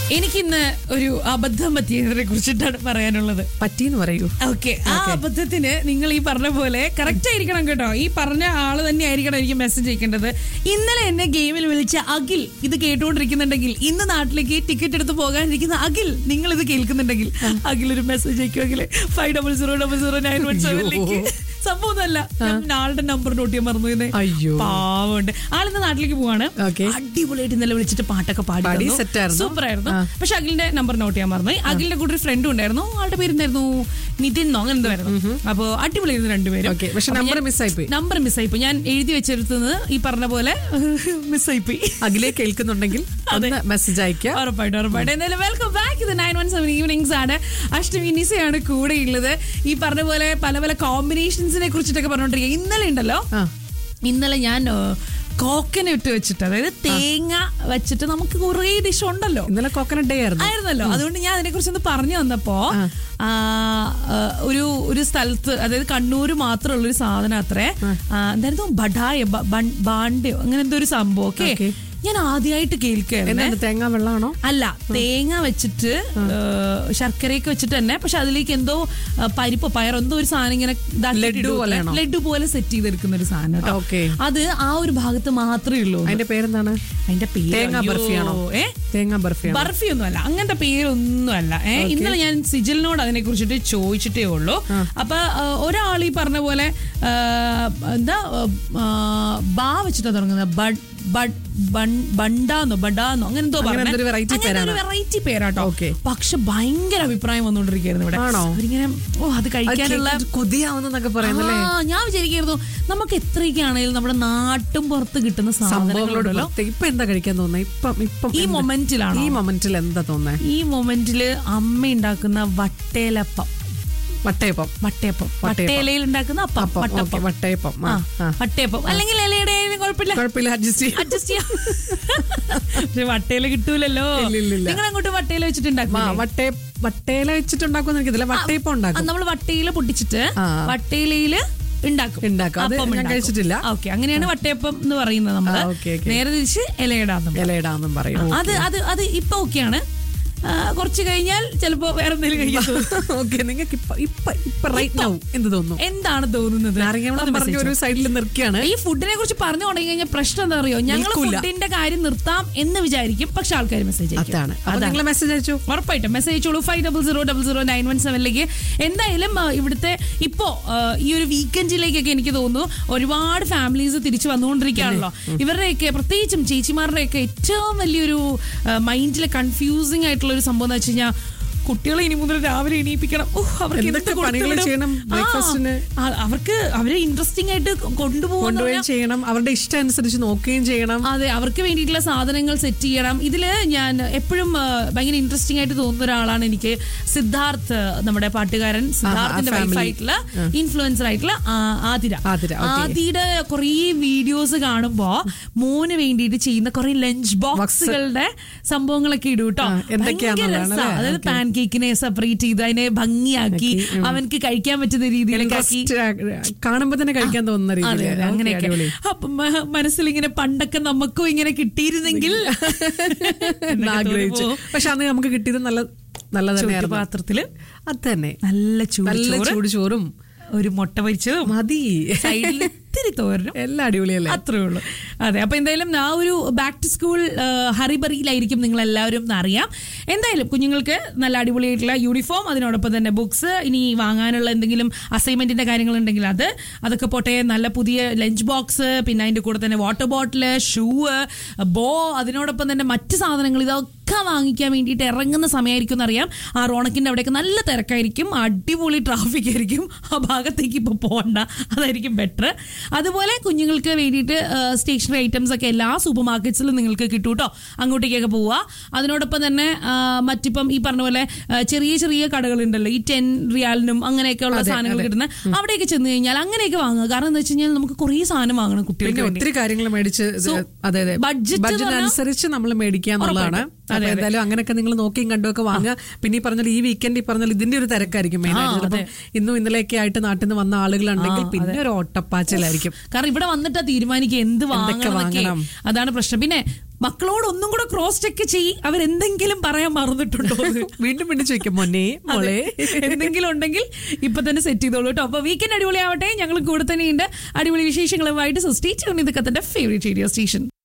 എനിക്കിന്ന് ഒരു അബദ്ധം പറ്റിയതിനെ കുറിച്ചിട്ടാണ് പറയാനുള്ളത് പറ്റീന്ന് പറയൂ ഓക്കെ ആ അബദ്ധത്തിന് നിങ്ങൾ ഈ പറഞ്ഞ പോലെ കറക്റ്റ് ആയിരിക്കണം കേട്ടോ ഈ പറഞ്ഞ ആള് തന്നെ ആയിരിക്കണം എനിക്ക് മെസ്സേജ് അയക്കേണ്ടത് ഇന്നലെ എന്നെ ഗെയിമിൽ വിളിച്ച അഖിൽ ഇത് കേട്ടുകൊണ്ടിരിക്കുന്നുണ്ടെങ്കിൽ ഇന്ന് നാട്ടിലേക്ക് ടിക്കറ്റ് എടുത്ത് പോകാനിരിക്കുന്ന അഖിൽ നിങ്ങൾ ഇത് കേൾക്കുന്നുണ്ടെങ്കിൽ അഖിൽ ഒരു മെസ്സേജ് അയക്കുമെങ്കിൽ five double zero double zero nine one സെവനിലേക്ക് സംഭവം ഒന്നല്ല ഞാൻ ആളുടെ നമ്പർ നോട്ട് ചെയ്യാൻ മറന്നു ഇന്ന്. അയ്യോ. പാവമുണ്ട് ആളിന്ന് നാട്ടിലേക്ക് പോവാണ് Okay. അടിപൊളിയായിട്ട് ഇന്നലെ വിളിച്ചിട്ട് പാട്ടൊക്കെ പാടി പാടി തന്നു. set ആയിരുന്നു. സൂപ്പർ ആയിരുന്നു പക്ഷെ അഖിലിന്റെ നമ്പർ നോട്ട് ചെയ്യാൻ മറന്നു അഖിലിന്റെ കൂടെ ഒരു ഫ്രണ്ടും ഉണ്ടായിരുന്നു ആളുടെ പേരെന്തായിരുന്നു നിതിൻ നോ അങ്ങനെ എന്തായിരുന്നു അപ്പൊ അടിപൊളിയായിരുന്നു രണ്ടുപേരും Okay. പക്ഷെ number miss ആയിപ്പോയി. നമ്പർ മിസ്സായി പോയി ഞാൻ എഴുതി വെച്ചെടുത്തത് ഈ പറഞ്ഞ പോലെ മിസ്സായി പോയി അഖിലേ കേൾക്കുന്നുണ്ടെങ്കിൽ ഒന്ന് മെസ്സേജ് അയക്കുക ഉറപ്പായിട്ടും ഉറപ്പായിട്ടും എന്തായാലും വെൽക്കം ബാക്ക് ഇത് നയൻ വൺ സെവൻ ഈവനിങ്സ് ആണ് അഷ്ടമി നിസയാണ് കൂടെ ഉള്ളത് ഈ പറഞ്ഞ പോലെ പല പല കോമ്പിനേഷൻസിനെ കുറിച്ചിട്ടൊക്കെ പറഞ്ഞോണ്ടിരിക്കുക ഇന്നലെ ഉണ്ടല്ലോ ആ. ഇന്നലെ ഞാൻ കോക്കനട്ട് വെച്ചിട്ട് അതായത് തേങ്ങ വെച്ചിട്ട് നമുക്ക് കുറേ ഡിഷ് ഉണ്ടല്ലോ ഇന്നലെ കോക്കനട്ട് ഡേ ആയിരുന്നു ആയിരുന്നല്ലോ അതുകൊണ്ട് ഞാൻ അതിനെ കുറിച്ച് ഒന്ന് പറഞ്ഞു വന്നപ്പോ ആ, ആ, ഒരു ഒരു സ്ഥലത്ത് അതായത് കണ്ണൂര് മാത്രമുള്ള ഒരു സാധനം അത്രേ ആ, എന്തായിരുന്നു ബഡായ ബ- ബൺ- ബാണ്ടയോ അങ്ങനെ എന്തോ ഒരു സംഭവം ഓക്കെ Okay. ഞാൻ ആദ്യമായിട്ട് കേൾക്കുകയായിരുന്നു എന്താണ് തേങ്ങാ വെള്ളമാണോ അല്ല തേങ്ങ വെച്ചിട്ട് ഏഹ്, ശർക്കരയൊക്കെ വെച്ചിട്ട് തന്നെ പക്ഷെ അതിലേക്ക് എന്തോ ഏഹ്, പരിപ്പോ പയറോ എന്തോ ഒരു സാധനം ഇങ്ങനെ ഇതാക്കിയിട്ട് ലഡ്ഡു ഇടും. പോലെയാണോ? ലഡ്ഡു പോലെ സെറ്റ് ചെയ്തെടുക്കുന്ന ഒരു സാധനം കേട്ടോ Okay. അത് ആ ഒരു ഭാഗത്ത് മാത്രമേ ഉള്ളൂ അതിന്റെ പേരെന്താണ് അതിന്റെ പേര് തേങ്ങാ അയ്യോ. ബർഫിയാണോ ഏ തേങ്ങാ ബർഫിയാണോ ബർഫി ഒന്നുമല്ല അങ്ങനത്തെ പേരൊന്നുമല്ല ഏ ഇന്നലെ ഞാൻ സിജിലിനോട് അതിനെ കുറിച്ചിട്ട് ചോദിച്ചിട്ടേ ഉള്ളൂ അപ്പൊ ആ, ഒരാൾ ഈ പറഞ്ഞ പോലെ ആ, എന്താ ആ, ബാ വെച്ചിട്ടാ തുടങ്ങുന്നത് ബഡ് ബഡ് ബൺ- ബണ്ടാന്നോ ബഡാന്നോ അങ്ങനെ എന്തോ അങ്ങനെ എന്തൊരു variety പേരാണ്. വെറൈറ്റി പേരാട്ടോ Okay. പക്ഷെ ഭയങ്കര അഭിപ്രായം വന്നുകൊണ്ടിരിക്കുകയായിരുന്നു ഇവിടെ ആണോ? അവരിങ്ങനെ ഓ അത് അത് കഴിക്കാനുള്ള കേട്ടിട്ട് കൊതിയാവുന്നൊക്കെ പറയുന്നല്ലേ ആ, ഞാൻ വിചാരിക്കായിരുന്നു നമുക്ക് എത്രയൊക്കെ ആണെങ്കിലും നമ്മുടെ നാട്ടും പുറത്ത് കിട്ടുന്ന സംഭവങ്ങളോട് സാധനങ്ങളുണ്ടല്ലോ പ്രത്യേക- ഇപ്പൊ എന്താ കഴിക്കാൻ തോന്നുന്നത് ഇപ്പം ഇപ്പം ഈ എന്ത്? മൊമെന്റിലാണോ ഈ മൊമെന്റിൽ എന്താ തോന്നുന്നത് ഈ മൊമെന്റില് അമ്മ ഉണ്ടാക്കുന്ന വട്ടേലപ്പം വട്ടയപ്പം വട്ടയപ്പം വട്ടയപ്പം. വട്ടയിലയിൽ ഉണ്ടാക്കുന്ന അപ്പം അപ്പം ഓക്കെ വട്ടപ്പം വട്ടയപ്പം ആ ആ, ആ. വട്ടയപ്പം അല്ലെങ്കിൽ ഇലയുടെ ആയാലും കുഴപ്പമില്ല കുഴപ്പമില്ല അഡ്ജസ്റ്റ് ചെയ്യാം അഡ്ജസ്റ്റ് ചെയ്യാം പക്ഷെ വട്ടയില കിട്ടൂലല്ലോ ഇല്ല, ഇല്ല, ഇല്ല. നിങ്ങൾ അങ്ങോട്ട് വട്ടയില വെച്ചിട്ടുണ്ടാക്കും ആ, വട്ടയ വട്ടയില വെച്ചിട്ടുണ്ടാക്കുമെന്ന് എനിക്കതില്ല വട്ടയപ്പം ഉണ്ടാക്കും നമ്മൾ വട്ടയില പൊട്ടിച്ചിട്ട് ആ. വട്ടയിലയില് ഉണ്ടാക്കും ഉണ്ടാക്കും. അത് ഞാൻ കഴിച്ചിട്ടില്ല. ഓക്കെ അങ്ങനെയാണ് വട്ടയപ്പം എന്ന് പറയുന്നത് നമ്മള് ആ, okay, okay. നേരെ തിരിച്ച് ഇലയിടാന്ന് ഇലയിടാന്നും പറയും അത് അത് അത് ഇപ്പൊ ഓക്കെയാണ് ആ, കുറച്ച് കഴിഞ്ഞാൽ ചിലപ്പോ വേറെ എന്തെങ്കിലും കഴിക്കാൻ തോന്നും. ഓക്കെ നിങ്ങൾക്ക് ഇപ്പൊ ഇപ്പൊ ഇപ്പൊ റൈറ്റ് നൗ എന്ത് തോന്നുന്നു എന്താണ് തോന്നുന്നത് നാരങ്ങ ഒന്ന് പറഞ്ഞ message ഒരു സൈഡിൽ നിർക്കിയാണ് ഈ ഫുഡിനെ കുറിച്ച് പറഞ്ഞു തുടങ്ങി കഴിഞ്ഞാൽ പ്രശ്നം എന്താ അറിയോ ഞങ്ങൾ നിൽക്കൂല. ഫുഡിന്റെ കാര്യം നിർത്താം എന്ന് വിചാരിക്കും പക്ഷെ ആൾക്കാർ മെസ്സേജ് അതാണ് അപ്പൊ നിങ്ങൾ മെസ്സേജ് അയച്ചു ഉറപ്പായിട്ടും മെസ്സേജ് അയച്ചോളൂ five double zero double zero nine one സെവനിലേക്ക് എന്തായാലും ആ, ഇവിടുത്തെ ഇപ്പോ ആ, ഈ ഒരു വീക്കെൻഡിലേക്കൊക്കെ എനിക്ക് തോന്നുന്നു ഒരുപാട് ഫാമിലീസ് തിരിച്ചു വന്നുകൊണ്ടിരിക്കുകയാണല്ലോ ഇവരുടെയൊക്കെ പ്രത്യേകിച്ചും ചേച്ചിമാരുടെയൊക്കെ ഏറ്റവും വലിയൊരു മൈൻഡിലെ കൺഫ്യൂസിംഗ് ആയിട്ടുള്ള ഒരു സംഭവം എന്ന് വെച്ച് കഴിഞ്ഞാൽ കുട്ടികളെ ഇനി മുതൽ രാവിലെ എണീപ്പിക്കണം ഓ, അവർക്ക് എന്ത് എന്തൊക്കെ കൊടുത്ത് പണികൾ വിടും? ചെയ്യണം ആ, ബ്രേക്ക്ഫാസ്റ്റിന്? ആ, അവർക്ക് അവരെ ഇൻട്രസ്റ്റിംഗ് ആയിട്ട് കൊണ്ടുപോകുന്ന കൊണ്ടുപോവുകയും ചെയ്യണം അവരുടെ ഇഷ്ടം അനുസരിച്ച് നോക്കുകയും ചെയ്യണം അതെ അവർക്ക് വേണ്ടിയിട്ടുള്ള സാധനങ്ങൾ സെറ്റ് ചെയ്യണം ഇതില് ഞാൻ എപ്പോഴും ആ, ഭയങ്കര ഇൻട്രസ്റ്റിംഗ് ആയിട്ട് തോന്നുന്ന ഒരാളാണ് എനിക്ക് സിദ്ധാർത്ഥ് നമ്മുടെ പാട്ടുകാരൻ സിദ്ധാർത്ഥിന്റെ family. വൈഫായിട്ടുള്ള ഇൻഫ്ലുവൻസർ ആയിട്ടുള്ള ആ, ആതിര ആതിര, okay. ആതിയുടെ കുറേ വീഡിയോസ് കാണുമ്പോ മോന് വേണ്ടിയിട്ട് ചെയ്യുന്ന കുറെ ലഞ്ച് ബോക്സുകളുടെ സംഭവങ്ങളൊക്കെ ഇടും കേട്ടോ ആ, എന്തൊക്കെയാണെന്നുള്ളതാണ് ഭയങ്കര രസാ. അല്ലേ? അതായത് പാൻ കേക്കിനെ സെപ്പറേറ്റ് ചെയ്ത് അതിനെ ഭംഗിയാക്കി അവനക്ക് കഴിക്കാൻ പറ്റുന്ന രീതിയിലൊക്കെ ആക്കി കാണുമ്പോ തന്നെ കഴിക്കാൻ തോന്നുന്ന അതെ രീതിയിൽ അതെ അങ്ങനെയൊക്കെ അടിപൊളി അപ്പൊ മ- മനസ്സിൽ ഇങ്ങനെ പണ്ടൊക്കെ നമുക്കും ഇങ്ങനെ കിട്ടിയിരുന്നെങ്കിൽ എന്ന് ആഗ്രഹിച്ചു പക്ഷെ അന്ന് നമുക്ക് കിട്ടിയത് നല്ല നല്ല തന്നെയായിരുന്നു പാത്രത്തില് അത് തന്നെ നല്ല ചൂട് നല്ല ചോറ് ചൂട് ചോറും ഒരു മുട്ട പൊരിച്ചതും മതി സൈഡിൽ ഇത്തിരി തോരനും എല്ലാം അടിപൊളിയല്ലേ അത്രേ ഉള്ളൂ അതെ അപ്പൊ എന്തായാലും ആ ഒരു ബാക്ക് ടു സ്കൂൾ ഹറിബറിയിലായിരിക്കും നിങ്ങൾ എല്ലാവരും എന്ന് അറിയാം എന്തായാലും കുഞ്ഞുങ്ങൾക്ക് നല്ല അടിപൊളിയായിട്ടുള്ള യൂണിഫോം അതിനോടൊപ്പം തന്നെ ബുക്സ് ഇനി വാങ്ങാനുള്ള എന്തെങ്കിലും അസൈൻമെന്റിന്റെ കാര്യങ്ങൾ ഉണ്ടെങ്കിൽ അത് അതൊക്കെ പോട്ടെ നല്ല പുതിയ ലഞ്ച് ബോക്സ് പിന്നെ അതിന്റെ കൂടെ തന്നെ വാട്ടർ ബോട്ടില് ഷൂ ബോ അതിനോടൊപ്പം തന്നെ മറ്റ് സാധനങ്ങൾ ഇതൊക്കെ വാങ്ങിക്കാൻ വേണ്ടിയിട്ട് ഇറങ്ങുന്ന സമയമായിരിക്കും എന്നറിയാം ആ റോണക്കിന്റെ അവിടെയൊക്കെ നല്ല തിരക്കായിരിക്കും അടിപൊളി ട്രാഫിക് ആയിരിക്കും ആ ഭാഗത്തേക്ക് ഇപ്പോൾ പോകണ്ട അതായിരിക്കും ബെറ്റർ അതുപോലെ കുഞ്ഞുങ്ങൾക്ക് വേണ്ടിയിട്ട് സ്റ്റേഷനറി ഐറ്റംസ് ഒക്കെ എല്ലാ സൂപ്പർ മാർക്കറ്റ്സിലും നിങ്ങൾക്ക് കിട്ടും കേട്ടോ അങ്ങോട്ടേക്കൊക്കെ പോവുക അതിനോടൊപ്പം തന്നെ ആ, മറ്റിപ്പം ഈ പറഞ്ഞ പോലെ ആ, ചെറിയ ചെറിയ കടകളുണ്ടല്ലോ ഈ ടെൻ റിയാലിനും അങ്ങനെയൊക്കെ ഉള്ള സാധനങ്ങൾ കിട്ടുന്ന അവിടെയൊക്കെ ചെന്ന് കഴിഞ്ഞാൽ അങ്ങനെയൊക്കെ വാങ്ങുക കാരണം എന്താ വെച്ച് കഴിഞ്ഞാൽ നമുക്ക് കുറേ സാധനം വാങ്ങണം പിന്നെ കുട്ടികൾക്ക് വേണ്ടി ഒത്തിരി കാര്യങ്ങൾ മേടിച്ച് ഇത് അതെ അതെ budget എന്ന് ബഡ്ജറ്റ് പറഞ്ഞാൽ- അനുസരിച്ച് നമ്മൾ മേടിക്കുക എന്നുള്ളതാണ് ഉറപ്പായിട്ടും. അപ്പൊ എന്തായാലും അങ്ങനെയൊക്കെ നിങ്ങൾ നോക്കിയും കണ്ടുമൊക്കെ വാങ്ങുക പിന്നെ ഈ പറഞ്ഞാൽ ഈ വീക്കെൻഡ് ഈ പറഞ്ഞാൽ ഇതിന്റെ ഒരു തിരക്കായിരിക്കും മെയിൻ ആയിട്ട് ചിലപ്പോൾ ഇന്നും ഇന്നലെയൊക്കെ ആയിട്ട് നാട്ടിൽ നിന്ന് വന്ന ആളുകളുണ്ടെങ്കിൽ പിന്നെ ഒരു ഓട്ടപ്പാച്ചിലായിരിക്കും കാരണം ഇവിടെ വന്നിട്ടാ തീരുമാനിക്കുക എന്ത് വാങ്ങണം എന്നൊക്കെ. വാങ്ങണം? അതാണ് പ്രശ്നം പിന്നെ മക്കളോട് ഒന്നും കൂടെ ക്രോസ് ചെക്ക് ചെയ്യ് അവരെന്തെങ്കിലും പറയാൻ മറന്നിട്ടുണ്ടോ എന്ന്. വീണ്ടും വീണ്ടും ചോദിക്കാം മോനെ മോളെ എന്തെങ്കിലും ഉണ്ടെങ്കിൽ ഇപ്പൊ തന്നെ സെറ്റ് ചെയ്തോളൂ കേട്ടോ അപ്പൊ വീക്കെൻഡ് അടിപൊളിയാവട്ടെ ഞങ്ങൾ കൂടെ തന്നെയുണ്ട് അടിപൊളി വിശേഷങ്ങളുമായിട്ട് സോ സ്റ്റേറ്റ് ഇതൊക്കെ തന്റെ ഫേവറേറ്റ് റേഡിയോ സ്റ്റേഷൻ